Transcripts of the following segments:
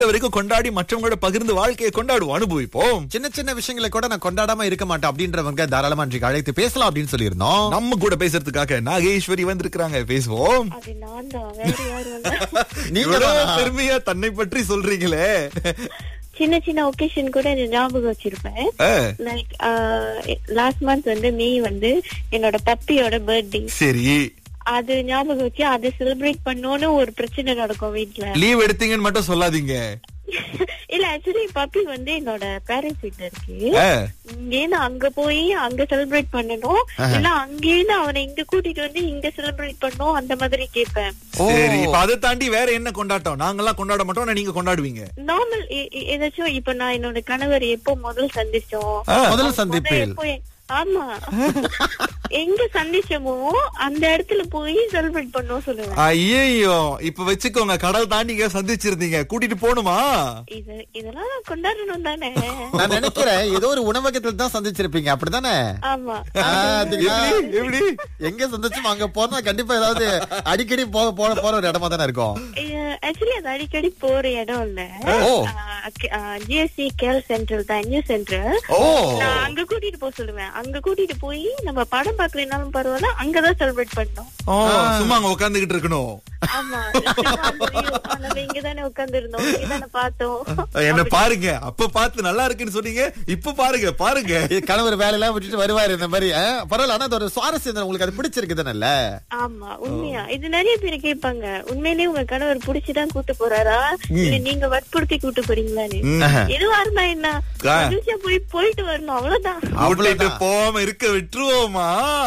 வரைக்கும் கொண்டாடி மற்றவங்களோட பகிர்ந்து வாழ்க்கையை கொண்டாடுவோம் அனுபவிப்போம் சின்ன சின்ன விஷயங்களை கூட நான் கொண்டாடாம இருக்க மாட்டேன் அப்படின்றவங்க தாராளமா இன்றைக்கு அழைத்து பேசலாம் அப்படின்னு சொல்லியிருந்தோம் நம்ம கூட பேசுறதுக்காக நாகேஸ்வரி வந்திருக்கிறாங்க பேசுவோம் அது நான் தான் வேற யாரும் இல்ல. நீங்க இவ்வளவு தானா? பெருமையா தன்னை பற்றி சொல்றீங்களே சின்ன சின்ன ஒகேஷன் கூட நான் ஞாபகம் வச்சிருப்பேன் ஆ, லைக் லாஸ்ட் மந்த் வந்து மே வந்து என்னோட பப்பியோட பர்த்டே சரி அது ஞாபகம் வச்சு அதை செலிப்ரேட் பண்ணோன்னு ஒரு பிரச்சனை நடக்கும் வீட்ல லீவ் எடுத்தீங்கன்னு மட்டும் சொல்லாதீங்க இல்ல ஆக்சுவலி பப்பி வந்து என்னோட பேரண்ட்ஸ் வீட்ல இருக்கு ஆ, இங்கேருந்து அங்க போய் அங்க செலிப்ரேட் பண்ணணும் இல்ல அங்கேருந்து அவனை இங்க கூட்டிட்டு வந்து இங்க செலிப்ரேட் பண்ணணும் அந்த மாதிரி கேட்பேன் சரி இப்ப அதை தாண்டி வேற என்ன கொண்டாட்டம் நாங்கெல்லாம் கொண்டாட மாட்டோம் ஆனா நீங்க கொண்டாடுவீங்க நார்மல் ஏதாச்சும் இப்ப நான் என்னோட கணவர் எப்போ முதல் சந்திச்சோம் ஆ, முதல் முத சந்திப்பில் எப்போ எ- ஆமா எங்க சந்திச்சோமோ அந்த இடத்துல போய் செலிப்ரேட் பண்ணோம் சொல்லுவேன் ஐயையோ இப்ப வச்சுக்கோங்க கடல் தாண்டி இங்க சந்திச்சிருந்தீங்க கூட்டிட்டு போகணுமா இது இதெல்லாம் கொண்டாடணும் தானே நான் நினைக்கிறேன் ஏதோ ஒரு உணவகத்துல தான் சந்திச்சிருப்பீங்க அப்படிதானே ஆமா ஆ, அதுங்களா? எப்படி எப்படி எங்க சந்திச்சும் அங்க போனா கண்டிப்பா ஏதாவது அடிக்கடி போக போற போற ஒரு இடமா தானே இருக்கும் ஆக்சுவலி அது அடிக்கடி போற இடம் இல்ல ஓ ஜிஎஸ்சி கேல் சென்ட்ரல் தான் நியூ சென்ட்ரல் ஓ நான் அங்க கூட்டிட்டு போக சொல்லுவேன் அங்க கூட்டிட்டு போய் நம்ம படம் பாக்கலனாலும் பரவாயில்ல அங்கதான் செலிப்ரேட் பண்ணோம் ஓ சும்மா அங்க உட்காந்துக்கிட்டு இருக்கணும் ஆமா நம்ம இங்கதானே உட்கார்ந்து இருந்தோம் இங்கதானே பார்த்தோம் என்ன பாருங்க அப்ப பார்த்து நல்லா இருக்குன்னு சொன்னீங்க இப்ப பாருங்க பாருங்க இது கணவர் வேலையெல்லாம் விட்டுட்டு வருவாரு இந்த மாதிரி ஆ, பரவாயில்ல ஆனா அது ஒரு சுவாரஸ்யம் தானே. உங்களுக்கு அது பிடிச்சிருக்கு தானே ஆமா உண்மையா இது நிறைய பேர் கேட்பாங்க உண்மையிலேயே உங்க கணவர் புடிச்சுதான் கூட்டு போறாரா இல்ல நீங்க வற்புறுத்தி கூட்டு போறீங்களான்னு எதுவா இருந்தா என்ன ஆ. மகிழ்ச்சியா போய் போயிட்டு வரணும் அவ்வளவுதான் கூட்டிட்டு போகாம இருக்க விட்டுருவோமா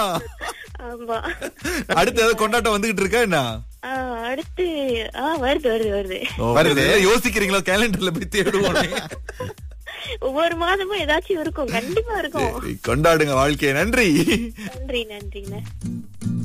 ஆமா அடுத்து ஏதாவது கொண்டாட்டம் வந்துகிட்டு இருக்கா என்ன ஆ, அடுத்து ஆ வருது வருது வருது வருது யோசிக்கிறீங்களா கேலண்டர்ல போய் தேடுவோம் ஒவ்வொரு மாதமும் ஏதாச்சும் இருக்கும் கண்டிப்பா இருக்கும் கொண்டாடுங்க வாழ்க்கையை நன்றி நன்றி நன்றிண்ணே